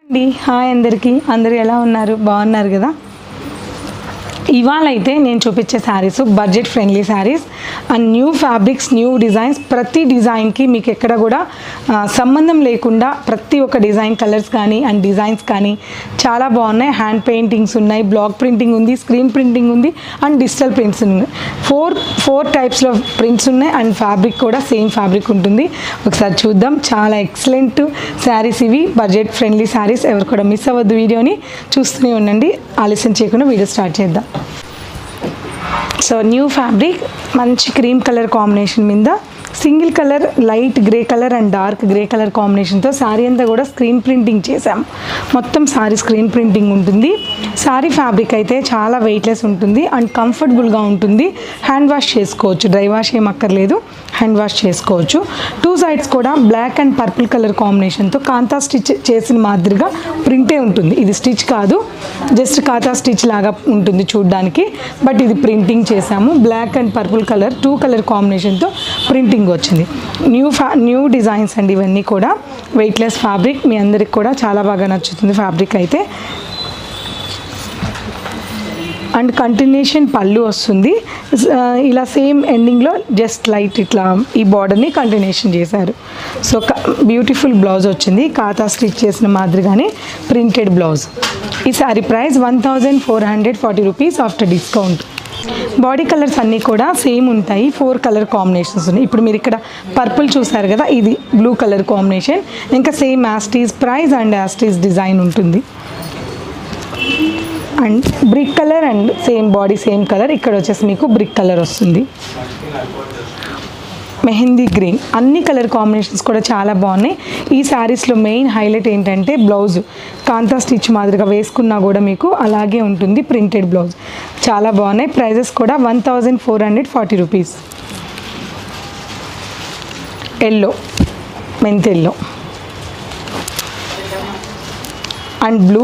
అండి హాయ్ అందరికీ అందరూ ఎలా ఉన్నారు బాగున్నారు కదా ఇవాళ అయితే నేను చూపించే saris budget friendly saris and new fabrics new designs ప్రతి డిజైన్కి మీకు ఎక్కడ కూడా ఆ, సంబంధం లేకుండా ప్రతి ఒక్క డిజైన్ కలర్స్ కానీ అండ్ డిజైన్స్ కానీ చాలా బాగున్నాయి హ్యాండ్ పెయింటింగ్స్ ఉన్నాయి బ్లాక్ ప్రింటింగ్ ఉంది స్క్రీన్ ప్రింటింగ్ ఉంది అండ్ డిజిటల్ ప్రింట్స్ ఉన్నాయి ఫోర్ ఫోర్ టైప్స్లో ప్రింట్స్ ఉన్నాయి అండ్ ఫ్యాబ్రిక్ కూడా సేమ్ ఫ్యాబ్రిక్ ఉంటుంది ఒకసారి చూద్దాం చాలా ఎక్సలెంట్ శారీస్ ఇవి బడ్జెట్ ఫ్రెండ్లీ శారీస్ ఎవరు కూడా మిస్ అవ్వద్దు వీడియోని చూస్తూనే ఉండండి ఆలస్యం చేయకుండా వీడియో స్టార్ట్ చేద్దాం సో న్యూ ఫ్యాబ్రిక్ మంచి క్రీమ్ కలర్ కాంబినేషన్ మీద single colour light grey colour and dark grey colour కాంబినేషన్తో శారీ అంతా కూడా స్క్రీన్ ప్రింటింగ్ చేసాం మొత్తం శారీ స్క్రీన్ ప్రింటింగ్ ఉంటుంది శారీ ఫ్యాబ్రిక్ అయితే చాలా వెయిట్లెస్ ఉంటుంది అండ్ కంఫర్టబుల్గా ఉంటుంది హ్యాండ్ వాష్ చేసుకోవచ్చు డ్రై వాష్ ఏం అక్కర్లేదు హ్యాండ్ వాష్ చేసుకోవచ్చు టూ సైడ్స్ కూడా బ్లాక్ అండ్ పర్పుల్ కలర్ కాంబినేషన్తో కాంతా స్టిచ్ చేసిన మాదిరిగా ప్రింటే ఉంటుంది ఇది స్టిచ్ కాదు జస్ట్ కాతా స్టిచ్ లాగా ఉంటుంది చూడడానికి బట్ ఇది ప్రింటింగ్ చేసాము black and purple colour two colour కాంబినేషన్తో ప్రింటింగ్ వచ్చింది న్యూ ఫ్యా న్యూ డిజైన్స్ అండి ఇవన్నీ కూడా వెయిట్లెస్ ఫ్యాబ్రిక్ మీ అందరికి కూడా చాలా బాగా నచ్చుతుంది ఫ్యాబ్రిక్ అయితే అండ్ కంటిన్యూషన్ పళ్ళు వస్తుంది ఆ, ఇలా సేమ్ ఎండింగ్లో జస్ట్ లైట్ ఇట్లా ఈ బార్డర్ని కంటిన్యూషన్ చేశారు సో బ్యూటిఫుల్ బ్లౌజ్ వచ్చింది కాతా స్టిచ్ చేసిన మాదిరిగానే ప్రింటెడ్ బ్లౌజ్ ఈ sari price one thousand four hundred forty rupees after discount body colours అన్నీ కూడా సేమ్ ఉంటాయి ఫోర్ కలర్ కాంబినేషన్స్ ఉన్నాయి ఇప్పుడు మీరు ఇక్కడ పర్పుల్ చూసారు కదా ఇది బ్లూ కలర్ కాంబినేషన్ ఇంకా same as it is price and as it is design ఉంటుంది and brick colour and same body same colour ఇక్కడ వచ్చేసి మీకు బ్రిక్ కలర్ వస్తుంది మెహందీ గ్రీన్ అన్ని కలర్ కాంబినేషన్స్ కూడా చాలా బాగున్నాయి ఈ శారీస్లో మెయిన్ హైలైట్ ఏంటంటే బ్లౌజ్ కాంతా స్టిచ్ మాదిరిగా వేసుకున్నా కూడా మీకు అలాగే ఉంటుంది ప్రింటెడ్ బ్లౌజ్ చాలా బాగున్నాయి ప్రైజెస్ కూడా one thousand four hundred forty rupees yellow mint yellow and blue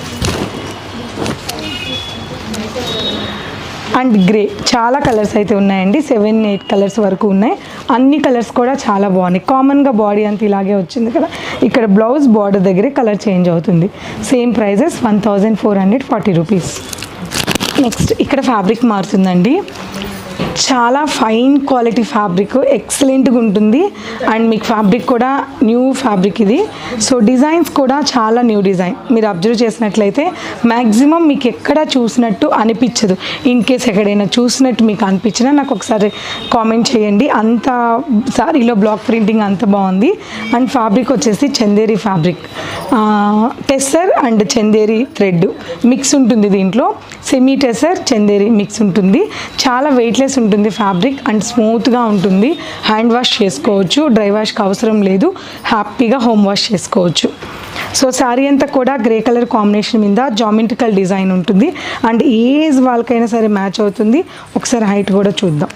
and grey చాలా కలర్స్ అయితే ఉన్నాయండి సెవెన్ ఎయిట్ కలర్స్ వరకు ఉన్నాయి అన్ని కలర్స్ కూడా చాలా బాగున్నాయి కామన్గా బాడీ అంతా ఇలాగే వచ్చింది కదా ఇక్కడ బ్లౌజ్ బార్డర్ దగ్గరే కలర్ చేంజ్ అవుతుంది same prices one thousand four hundred forty rupees next ఇక్కడ ఫ్యాబ్రిక్ మారుతుందండి చాలా ఫైన్ క్వాలిటీ ఫ్యాబ్రిక్ ఎక్సలెంట్గా ఉంటుంది అండ్ మీకు ఫ్యాబ్రిక్ కూడా న్యూ ఫ్యాబ్రిక్ ఇది సో డిజైన్స్ కూడా చాలా న్యూ డిజైన్ మీరు అబ్జర్వ్ చేసినట్లయితే మ్యాక్సిమం మీకు ఎక్కడ చూసినట్టు అనిపించదు ఇన్ కేస్ ఎక్కడైనా చూసినట్టు మీకు అనిపించినా నాకు ఒకసారి కామెంట్ చేయండి అంత సారీలో బ్లాక్ ప్రింటింగ్ అంత బాగుంది అండ్ ఫ్యాబ్రిక్ వచ్చేసి Chanderi fabric tussar and Chanderi thread mix ఉంటుంది దీంట్లో సెమీ టెసర్ చందేరి మిక్స్ ఉంటుంది చాలా వెయిట్లెస్ ఉంటుంది ఫ్యాబ్రిక్ అండ్ స్మూత్గా ఉంటుంది హ్యాండ్ వాష్ చేసుకోవచ్చు డ్రై వాష్కి అవసరం లేదు హ్యాపీగా హోమ్ వాష్ చేసుకోవచ్చు సో శారీ అంతా కూడా గ్రే కలర్ కాంబినేషన్ మీద జామెట్రికల్ డిజైన్ ఉంటుంది అండ్ ఏజ్ వాళ్ళకైనా సరే మ్యాచ్ అవుతుంది ఒకసారి హైట్ కూడా చూద్దాం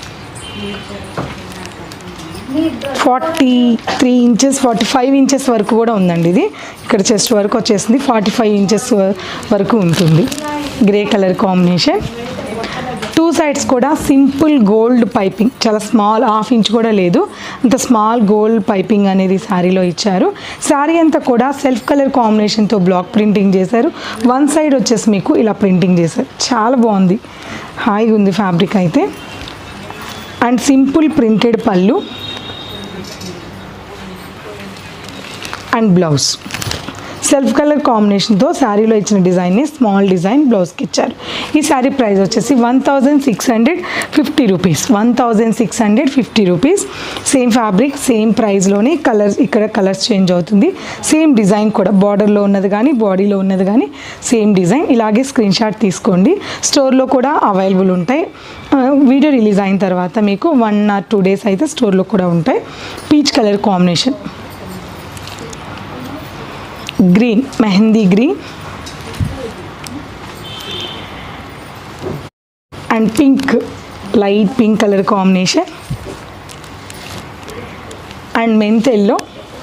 forty three inches forty five inches వరకు కూడా ఉందండి ఇది ఇక్కడ చెస్ట్ వరకు వచ్చేసింది ఫార్టీ ఫైవ్ ఇంచెస్ వరకు ఉంటుంది grey colour combination two sides కూడా సింపుల్ గోల్డ్ పైపింగ్ చాలా స్మాల్ హాఫ్ ఇంచ్ కూడా లేదు అంత స్మాల్ గోల్డ్ పైపింగ్ అనేది శారీలో ఇచ్చారు శారీ అంతా కూడా సెల్ఫ్ కలర్ కాంబినేషన్తో బ్లాక్ ప్రింటింగ్ చేశారు వన్ సైడ్ వచ్చేసి మీకు ఇలా ప్రింటింగ్ చేశారు చాలా బాగుంది హాయిగా ఉంది ఫ్యాబ్రిక్ అయితే అండ్ సింపుల్ ప్రింటెడ్ పళ్ళు అండ్ బ్లౌజ్ సెల్ఫ్ కలర్ కాంబినేషన్తో శారీలో ఇచ్చిన డిజైన్ని స్మాల్ డిజైన్ బ్లౌజ్కి ఇచ్చారు ఈ శారీ ప్రైస్ వచ్చేసి one thousand six hundred fifty rupees one thousand six hundred fifty rupees same fabric same ప్రైస్లోనే కలర్స్ ఇక్కడ కలర్స్ చేంజ్ అవుతుంది సేమ్ డిజైన్ కూడా బార్డర్లో ఉన్నది కానీ బాడీలో ఉన్నది కానీ సేమ్ డిజైన్ ఇలాగే స్క్రీన్ షాట్ తీసుకోండి స్టోర్లో కూడా అవైలబుల్ ఉంటాయి ఆ, వీడియో రిలీజ్ అయిన తర్వాత మీకు వన్ ఆర్ టూ డేస్ అయితే స్టోర్లో కూడా ఉంటాయి peach colour combination green mehndi green and pink light pink colour combination and మెంతెల్లో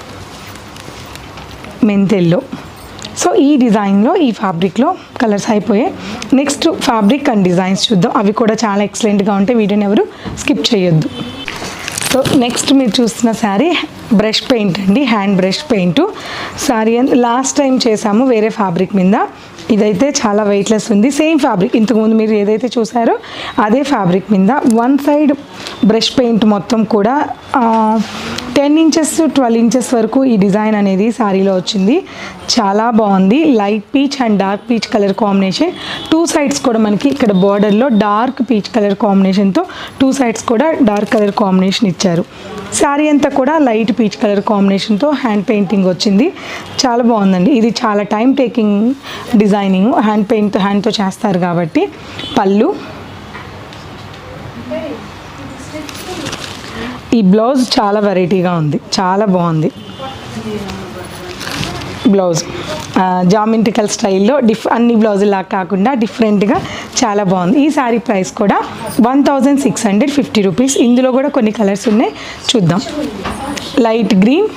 మెంతెల్లో సో ఈ డిజైన్లో ఈ ఫ్యాబ్రిక్లో కలర్స్ అయిపోయాయి నెక్స్ట్ ఫ్యాబ్రిక్ అండ్ డిజైన్స్ చూద్దాం అవి కూడా చాలా ఎక్సలెంట్గా ఉంటాయి వీడియోని ఎవరు స్కిప్ చేయొద్దు సో నెక్స్ట్ మీరు చూస్తున్న శారీ బ్రష్ పెయింట్ అండి hand brush paint sari last time చేసాము వేరే ఫ్యాబ్రిక్ మీద ఇదైతే చాలా వెయిట్లెస్ ఉంది సేమ్ ఫ్యాబ్రిక్ ఇంతకుముందు మీరు ఏదైతే చూసారో అదే ఫ్యాబ్రిక్ మీద వన్ సైడ్ బ్రష్ పెయింట్ మొత్తం కూడా టెన్ ఇంచెస్ ట్వెల్వ్ ఇంచెస్ వరకు ఈ డిజైన్ అనేది శారీలో వచ్చింది చాలా బాగుంది light peach and dark peach colour combination two sides కూడా మనకి ఇక్కడ బార్డర్లో డార్క్ పీచ్ కలర్ కాంబినేషన్తో టూ సైడ్స్ కూడా డార్క్ కలర్ కాంబినేషన్ ఇచ్చారు శారీ అంతా కూడా లైట్ పీచ్ కలర్ కాంబినేషన్తో హ్యాండ్ పెయింటింగ్ వచ్చింది చాలా బాగుందండి ఇది చాలా time taking designing hand paint హ్యాండ్తో చేస్తారు కాబట్టి పళ్ళు ఈ బ్లౌజ్ చాలా వెరైటీగా ఉంది చాలా బాగుంది బ్లౌజ్ జామెంట్రికల్ స్టైల్లో డిఫ్ అన్ని బ్లౌజులా కాకుండా డిఫరెంట్గా చాలా బాగుంది ఈ శారీ ప్రైస్ కూడా one thousand six hundred fifty rupees ఇందులో కూడా కొన్ని కలర్స్ ఉన్నాయి చూద్దాం light green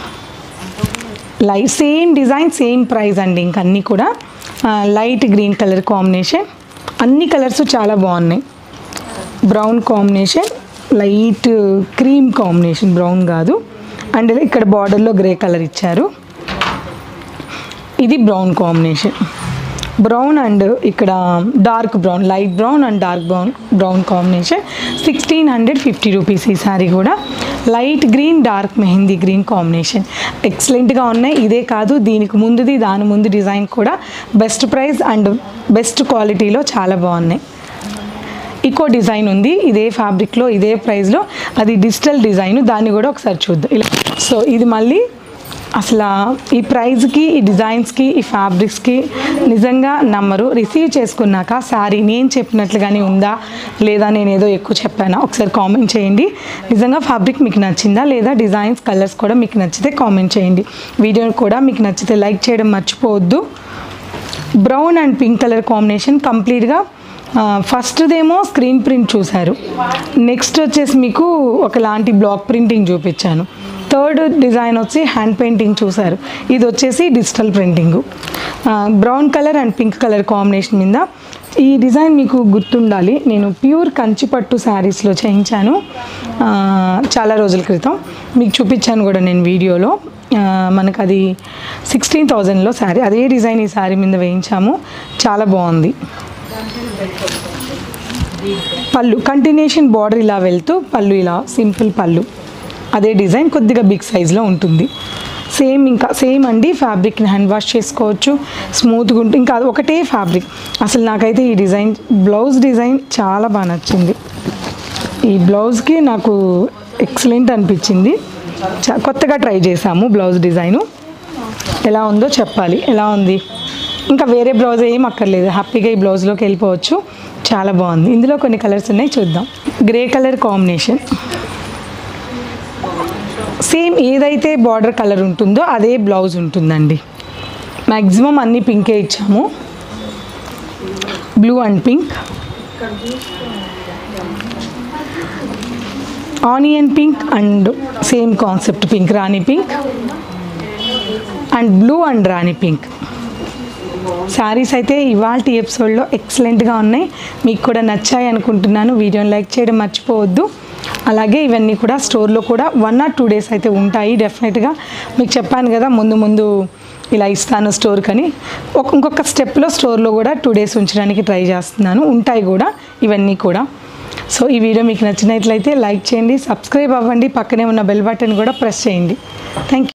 light same design same price అండి ఇంక అన్నీ కూడా లైట్ గ్రీన్ కలర్ కాంబినేషన్ అన్ని కలర్స్ చాలా బాగున్నాయి brown combination light cream combination brown కాదు అండ్ ఇక్కడ బార్డర్లో గ్రే కలర్ ఇచ్చారు ఇది బ్రౌన్ కాంబినేషన్ బ్రౌన్ అండ్ ఇక్కడ dark brown light brown and dark brown brown combination sixteen hundred fifty rupees ఈ సారీ కూడా light green dark mehndi green combination ఎక్సలెంట్గా ఉన్నాయి ఇదే కాదు దీనికి ముందుది దాని ముందు డిజైన్ కూడా బెస్ట్ ప్రైస్ అండ్ బెస్ట్ క్వాలిటీలో చాలా బాగున్నాయి ఇకో డిజైన్ ఉంది ఇదే ఫ్యాబ్రిక్లో ఇదే ప్రైస్లో అది డిజిటల్ డిజైన్ దాన్ని కూడా ఒకసారి చూద్దాం ఇలా సో ఇది మళ్ళీ అసలు ఈ ప్రైజ్కి ఈ డిజైన్స్కి ఈ ఫ్యాబ్రిక్స్కి నిజంగా నమ్మరు రిసీవ్ చేసుకున్నాక శారీ నేను చెప్పినట్లుగానే ఉందా లేదా నేను ఏదో ఎక్కువ చెప్పానా ఒకసారి కామెంట్ చేయండి నిజంగా ఫ్యాబ్రిక్ మీకు నచ్చిందా లేదా డిజైన్స్ కలర్స్ కూడా మీకు నచ్చితే కామెంట్ చేయండి వీడియో కూడా మీకు నచ్చితే లైక్ చేయడం మర్చిపోవద్దు brown and pink colour combination కంప్లీట్గా ఫస్ట్దేమో స్క్రీన్ ప్రింట్ చూశారు నెక్స్ట్ వచ్చేసి మీకు ఒకలాంటి బ్లాక్ ప్రింటింగ్ చూపించాను థర్డ్ డిజైన్ వచ్చి హ్యాండ్ పెయింటింగ్ చూశారు ఇది వచ్చేసి digital printing brown colour and pink colour combination మీద ఈ డిజైన్ మీకు గుర్తుండాలి నేను ప్యూర్ కంచిపట్టు శారీస్లో చేయించాను ఆ, చాలా రోజుల క్రితం మీకు చూపించాను కూడా నేను వీడియోలో ఆ, మనకు అది సిక్స్టీన్ థౌజండ్లో శారీ అదే డిజైన్ ఈ శారీ మీద వేయించాము చాలా బాగుంది పళ్ళు కంటిన్యూషన్ బార్డర్ ఇలా వెళ్తూ పళ్ళు ఇలా సింపుల్ పళ్ళు అదే డిజైన్ కొద్దిగా బిగ్ సైజ్లో ఉంటుంది సేమ్ ఇంకా సేమ్ అండి ఫ్యాబ్రిక్ని హ్యాండ్ వాష్ చేసుకోవచ్చు స్మూత్గా ఉంటుంది ఇంకా అది ఒకటే ఫ్యాబ్రిక్ అసలు నాకైతే ఈ డిజైన్ బ్లౌజ్ డిజైన్ చాలా బాగా నచ్చింది ఈ బ్లౌజ్కి నాకు ఎక్సలెంట్ అనిపించింది చా కొత్తగా ట్రై చేసాము బ్లౌజ్ డిజైను ఎలా ఉందో చెప్పాలి ఎలా ఉంది ఇంకా వేరే బ్లౌజ్ ఏం అక్కర్లేదు హ్యాపీగా ఈ బ్లౌజ్లోకి వెళ్ళిపోవచ్చు చాలా బాగుంది ఇందులో కొన్ని కలర్స్ ఉన్నాయి చూద్దాం గ్రే కలర్ కాంబినేషన్ సేమ్ ఏదైతే బార్డర్ కలర్ ఉంటుందో అదే బ్లౌజ్ ఉంటుందండి మ్యాక్సిమం అన్ని పింకే ఇచ్చాము blue and pink onion pink and same concept pink rani pink and blue and rani pink saris అయితే ఇవాళ ఎపిసోడ్లో ఎక్సలెంట్గా ఉన్నాయి మీకు కూడా నచ్చాయి అనుకుంటున్నాను వీడియోని లైక్ చేయడం మర్చిపోవద్దు అలాగే ఇవన్నీ కూడా స్టోర్లో కూడా వన్ ఆర్ టూ డేస్ అయితే ఉంటాయి డెఫినెట్గా మీకు చెప్పాను కదా ముందు ముందు ఇలా ఇస్తాను స్టోర్ కని ఒక ఇంకొక స్టెప్లో స్టోర్లో కూడా టూ డేస్ ఉంచడానికి ట్రై చేస్తున్నాను ఉంటాయి కూడా ఇవన్నీ కూడా సో ఈ వీడియో మీకు నచ్చినట్లయితే లైక్ చేయండి సబ్స్క్రైబ్ అవ్వండి పక్కనే ఉన్న బెల్ బటన్ కూడా ప్రెస్ చేయండి థ్యాంక్ యూ